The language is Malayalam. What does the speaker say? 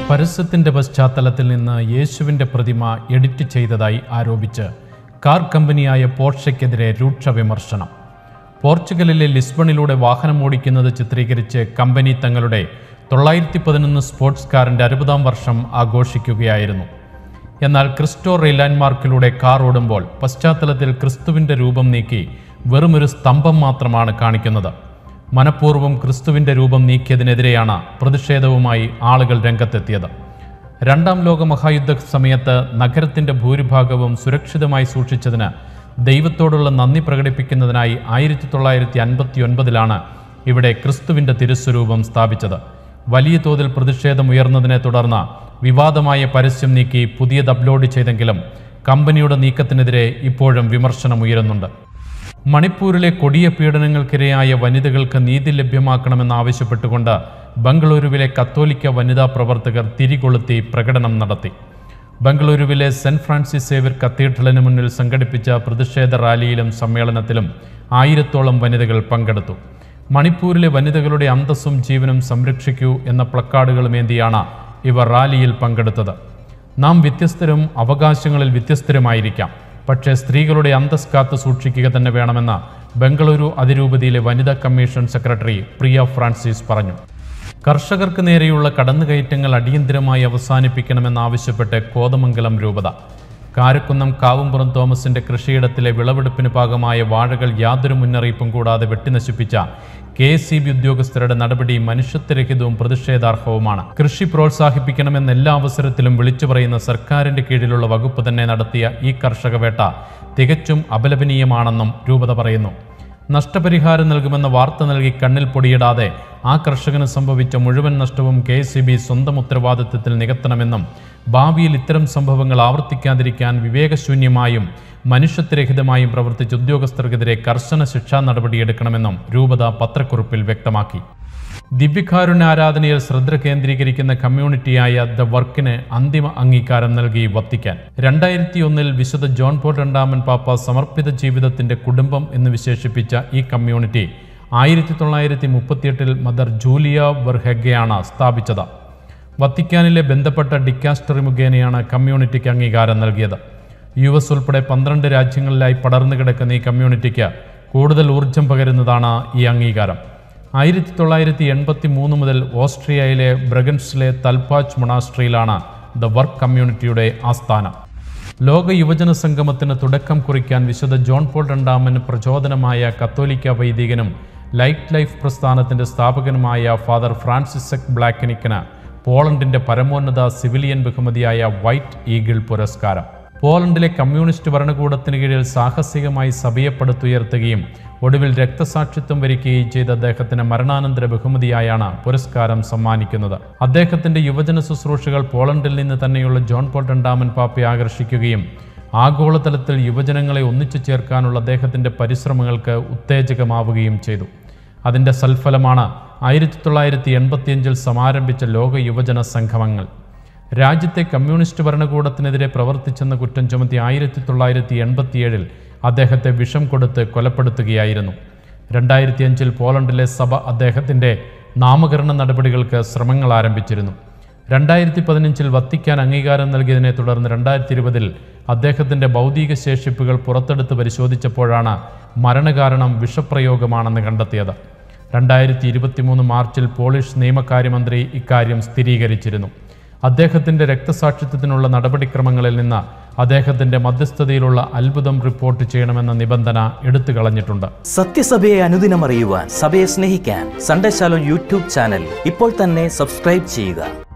പരസ്യത്തിന്റെ പശ്ചാത്തലത്തിൽ നിന്ന് യേശുവിന്റെ പ്രതിമ എഡിറ്റ് ചെയ്തതായി ആരോപിച്ച് കാർ കമ്പനിയായ പോർഷയ്ക്കെതിരെ രൂക്ഷ വിമർശനം പോർച്ചുഗലിലെ ലിസ്ബണിലൂടെ വാഹനം ഓടിക്കുന്നത് ചിത്രീകരിച്ച് കമ്പനി തങ്ങളുടെ തൊള്ളായിരത്തി പതിനൊന്ന് സ്പോർട്സ് കാറിന്റെ അറുപതാം വർഷം ആഘോഷിക്കുകയായിരുന്നു എന്നാൽ ക്രിസ്റ്റോ റെയിലാൻഡ്മാർക്കിലൂടെ കാർ ഓടുമ്പോൾ പശ്ചാത്തലത്തിൽ ക്രിസ്തുവിന്റെ രൂപം നീക്കി വെറുമൊരു സ്തംഭം മാത്രമാണ് കാണിക്കുന്നത് മനഃപൂർവ്വം ക്രിസ്തുവിന്റെ രൂപം നീക്കിയതിനെതിരെയാണ് പ്രതിഷേധവുമായി ആളുകൾ രംഗത്തെത്തിയത് രണ്ടാം ലോക മഹായുദ്ധ സമയത്ത് നഗരത്തിന്റെ ഭൂരിഭാഗവും സുരക്ഷിതമായി സൂക്ഷിച്ചതിന് ദൈവത്തോടുള്ള നന്ദി പ്രകടിപ്പിക്കുന്നതിനായി ആയിരത്തി തൊള്ളായിരത്തി അൻപത്തി ഒൻപതിലാണ് ഇവിടെ ക്രിസ്തുവിന്റെ തിരുസ്വരൂപം സ്ഥാപിച്ചത് വലിയ തോതിൽ പ്രതിഷേധം ഉയർന്നതിനെ തുടർന്ന് വിവാദമായ പരസ്യം നീക്കി പുതിയത് അപ്ലോഡ് ചെയ്തെങ്കിലും കമ്പനിയുടെ നീക്കത്തിനെതിരെ ഇപ്പോഴും വിമർശനം ഉയരുന്നുണ്ട് മണിപ്പൂരിലെ കൊടിയ പീഡനങ്ങൾക്കിരയായ വനിതകൾക്ക് നീതി ലഭ്യമാക്കണമെന്നാവശ്യപ്പെട്ടുകൊണ്ട് ബംഗളൂരുവിലെ കത്തോലിക്ക വനിതാ പ്രവർത്തകർ തിരികൊളുത്തി പ്രകടനം നടത്തി ബംഗളൂരുവിലെ സെന്റ് ഫ്രാൻസിസ് സേവ്യർ കത്തീഡ്രലിന് മുന്നിൽ സംഘടിപ്പിച്ച പ്രതിഷേധ റാലിയിലും സമ്മേളനത്തിലും ആയിരത്തോളം വനിതകൾ പങ്കെടുത്തു മണിപ്പൂരിലെ വനിതകളുടെ അന്തസ്സും ജീവനും സംരക്ഷിക്കൂ എന്ന പ്ലക്കാർഡുകളുമേന്തിയാണ് ഇവർ റാലിയിൽ പങ്കെടുത്തത് നാം വ്യത്യസ്തരും അവകാശങ്ങളിൽ വ്യത്യസ്തരുമായിരിക്കാം പക്ഷേ സ്ത്രീകളുടെ അന്തസ് കാത്തു സൂക്ഷിക്കുക തന്നെ വേണമെന്ന് ബംഗളൂരു അതിരൂപതയിലെ വനിതാ കമ്മീഷൻ സെക്രട്ടറി പ്രിയ ഫ്രാൻസിസ് പറഞ്ഞു കർഷകർക്ക് നേരെയുള്ള കടന്നുകയറ്റങ്ങൾ അടിയന്തിരമായി അവസാനിപ്പിക്കണമെന്നാവശ്യപ്പെട്ട് കോതമംഗലം രൂപത കാരക്കുന്നം കാവുംപുറം തോമസിന്റെ കൃഷിയിടത്തിലെ വിളവെടുപ്പിന് പാകമായ വാഴകൾ യാതൊരു മുന്നറിയിപ്പും കൂടാതെ വെട്ടിനശിപ്പിച്ച കെ എസ് സി ബി ഉദ്യോഗസ്ഥരുടെ നടപടി മനുഷ്യത്വരഹിതവും പ്രതിഷേധാർഹവുമാണ് കൃഷി പ്രോത്സാഹിപ്പിക്കണമെന്ന് എല്ലാ അവസരത്തിലും വിളിച്ചു പറയുന്ന സർക്കാരിന്റെ കീഴിലുള്ള വകുപ്പ് തന്നെ നടത്തിയ ഈ കർഷക വേട്ട തികച്ചും അപലപനീയമാണെന്നും രൂപത പറയുന്നു നഷ്ടപരിഹാരം നൽകുമെന്ന വാർത്ത നൽകി കണ്ണിൽ പൊടിയിടാതെ ആ കർഷകന് സംഭവിച്ച മുഴുവൻ നഷ്ടവും കെ എസ് സ്വന്തം ഉത്തരവാദിത്തത്തിൽ നികത്തണമെന്നും ഭാവിയിൽ ഇത്തരം സംഭവങ്ങൾ ആവർത്തിക്കാതിരിക്കാൻ വിവേകശൂന്യമായും മനുഷ്യത്വരഹിതമായും പ്രവർത്തിച്ച ഉദ്യോഗസ്ഥർക്കെതിരെ കർശന ശിക്ഷാ നടപടിയെടുക്കണമെന്നും രൂപത പത്രക്കുറിപ്പിൽ വ്യക്തമാക്കി ദിവ്യകാരുണ്യ ആരാധനയിൽ ശ്രദ്ധ കേന്ദ്രീകരിക്കുന്ന കമ്മ്യൂണിറ്റിയായ ദ വർക്കിന് അന്തിമ അംഗീകാരം നൽകി വത്തിക്കാൻ രണ്ടായിരത്തി ഒന്നിൽ വിശുദ്ധ ജോൺ പോൾ രണ്ടാമൻ പാപ്പ സമർപ്പിത ജീവിതത്തിന്റെ കുടുംബം എന്ന് വിശേഷിപ്പിച്ച ഈ കമ്മ്യൂണിറ്റി ആയിരത്തി തൊള്ളായിരത്തി മുപ്പത്തിയെട്ടിൽ മദർ ജൂലിയ വെർഹെഗയാണ് സ്ഥാപിച്ചത് വത്തിക്കാനിലെ ബന്ധപ്പെട്ട ഡിക്കാസ്റ്ററി മുഖേനയാണ് കമ്മ്യൂണിറ്റിക്ക് അംഗീകാരം നൽകിയത് യു എസ് ഉൾപ്പെടെ പന്ത്രണ്ട് രാജ്യങ്ങളിലായി പടർന്നു കിടക്കുന്ന ഈ കമ്മ്യൂണിറ്റിക്ക് കൂടുതൽ ഊർജം പകരുന്നതാണ് ഈ അംഗീകാരം ആയിരത്തി തൊള്ളായിരത്തി എൺപത്തി മൂന്ന് മുതൽ ഓസ്ട്രിയയിലെ ബ്രഗൻസിലെ തൽപാച്ച് മൊണാസ്ട്രിയിലാണ് ദ വർക്ക് കമ്മ്യൂണിറ്റിയുടെ ആസ്ഥാനം ലോക യുവജന സംഗമത്തിന് തുടക്കം കുറിക്കാൻ വിശുദ്ധ ജോൺ പോൾ രണ്ടാമന് പ്രചോദനമായ കത്തോലിക്ക വൈദികനും ലൈറ്റ് ലൈഫ് പ്രസ്ഥാനത്തിന്റെ സ്ഥാപകനുമായ ഫാദർ ഫ്രാൻസിസക് ബ്ലാക്കനിക്കിന് പോളണ്ടിന്റെ പരമോന്നത സിവിലിയൻ ബഹുമതിയായ വൈറ്റ് ഈഗിൾ പുരസ്കാരം പോളണ്ടിലെ കമ്മ്യൂണിസ്റ്റ് ഭരണകൂടത്തിന് കീഴിൽ സാഹസികമായി സഭയെ പടുത്തുയർത്തുകയും ഒടുവിൽ രക്തസാക്ഷിത്വം വരിക്കുകയും ചെയ്ത അദ്ദേഹത്തിന് മരണാനന്തര ബഹുമതിയായാണ് പുരസ്കാരം സമ്മാനിക്കുന്നത് അദ്ദേഹത്തിന്റെ യുവജന ശുശ്രൂഷകൾ പോളണ്ടിൽ നിന്ന് തന്നെയുള്ള ജോൺ പോൾ രണ്ടാമൻ പാപ്പയെ ആകർഷിക്കുകയും ആഗോളതലത്തിൽ യുവജനങ്ങളെ ഒന്നിച്ചു ചേർക്കാനുള്ള അദ്ദേഹത്തിന്റെ പരിശ്രമങ്ങൾക്ക് ഉത്തേജകമാവുകയും ചെയ്തു അതിന്റെ സൽഫലമാണ് ആയിരത്തി തൊള്ളായിരത്തി എൺപത്തിയഞ്ചിൽ സമാരംഭിച്ച ലോക യുവജന സംഗമങ്ങൾ രാജ്യത്തെ കമ്മ്യൂണിസ്റ്റ് ഭരണകൂടത്തിനെതിരെ പ്രവർത്തിച്ചെന്ന കുറ്റം ചുമത്തി ആയിരത്തി തൊള്ളായിരത്തി എൺപത്തിയേഴിൽ അദ്ദേഹത്തെ വിഷം കൊടുത്ത് കൊലപ്പെടുത്തുകയായിരുന്നു രണ്ടായിരത്തി അഞ്ചിൽ പോളണ്ടിലെ സഭ അദ്ദേഹത്തിൻ്റെ നാമകരണ നടപടികൾക്ക് ശ്രമങ്ങൾ ആരംഭിച്ചിരുന്നു രണ്ടായിരത്തി പതിനഞ്ചിൽ വത്തിക്കാൻ അംഗീകാരം നൽകിയതിനെ തുടർന്ന് രണ്ടായിരത്തി ഇരുപതിൽ അദ്ദേഹത്തിൻ്റെ ഭൗതിക ശേഷിപ്പുകൾ പുറത്തെടുത്ത് പരിശോധിച്ചപ്പോഴാണ് മരണകാരണം വിഷപ്രയോഗമാണെന്ന് കണ്ടെത്തിയത് രണ്ടായിരത്തി ഇരുപത്തിമൂന്ന് മാർച്ചിൽ പോളിഷ് നിയമകാര്യമന്ത്രി ഇക്കാര്യം സ്ഥിരീകരിച്ചിരുന്നു അദ്ദേഹത്തിന്റെ രക്തസാക്ഷിത്വത്തിനുള്ള നടപടിക്രമങ്ങളിൽ നിന്ന് അദ്ദേഹത്തിന്റെ മധ്യസ്ഥതയിലുള്ള അത്ഭുതം റിപ്പോർട്ട് ചെയ്യണമെന്ന നിബന്ധന എടുത്തു കളഞ്ഞിട്ടുണ്ട് സത്യസഭയെ അനുദിനം അറിയുവാൻ സഭയെ സ്നേഹിക്കാൻ സൺഡേ ശാലോ യൂട്യൂബ് ചാനൽ ഇപ്പോൾ തന്നെ സബ്സ്ക്രൈബ് ചെയ്യുക